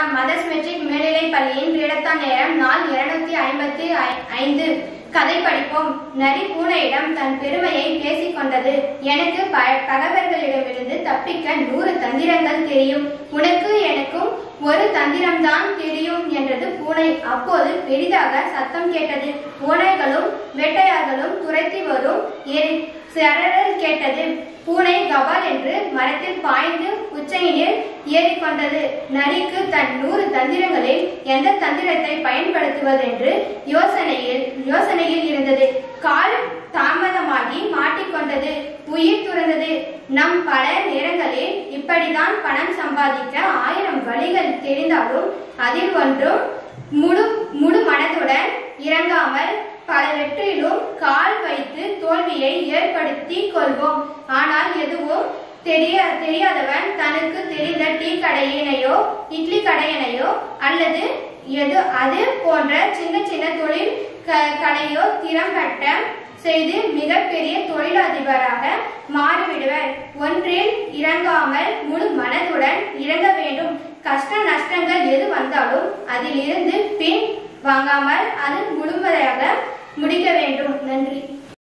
வணக்கம் mothers matric மேல்நிலைப் பள்ளியின் ரீடத்தான் நேரம் நாள் இருநூத்தி ஐம்பத்தி ஐ- ஐந்து கதை படிப்போம் நரி பூனையிடம் தன் பெருமையை பேசிக் கொண்டது எனக்கு ப- பகைவர்களிடமிருந்து தப்பிக்க நூறு தந்திரங்கள் தெரியும் உனக்கு எனக்கும் ஒரு தந்திரம்தான் தெரியும் என்றது பூனை அப்போது பெரிதாக சத்தம் கேட்டது பூனைகளும் வேட்டையார்களும் துரத்தி வரும் எரி சரரல் கேட்டது பூனை கபால் என்று மரத்தில் பாய்ந்து உச்சையினில் ஏறிக்கொண்டது நரிக்கு தன் நூறு தந்திரங்களில் எந்த தந்திரத்தை பயன்படுத்துவதென்று யோசனையில் யோசனையில் இருந்தது கால் தாமதமாகி மாட்டிக்கொண்டது உயிர் துறந்தது நம் பல நேரங்களில் இப்படிதான் பணம் சம்பாதிக்க ஆயிரம் வழிகள் தெரிந்தாலும் அதில் ஒன்றும் முழு முழு மனதுடன் இறங்காமல் பலவற்றிலும் கால் வைத்து தோல்வியை ஏற்படுத்தி கொள்வோம் ஆனால் எதுவும் தெரிய தெரியாதவன் தனக்கு தெரிந்த டீ கடையினையோ இட்லி கடையினையோ அல்லது எது அது போன்ற சின்ன சின்ன தொழில் க- கடையோ திறம்பட்ட செய்து மிகப்பெரிய தொழிலதிபராக மாறிவிடுவர் ஒன்றில் இறங்காமல் முழு மனதுடன் இறங்க வேண்டும் கஷ்ட நஷ்டங்கள் எது வந்தாலும் அதில் இருந்து பின் வாங்காமல் அது முழுமையாக முடிக்க வேண்டும் நன்றி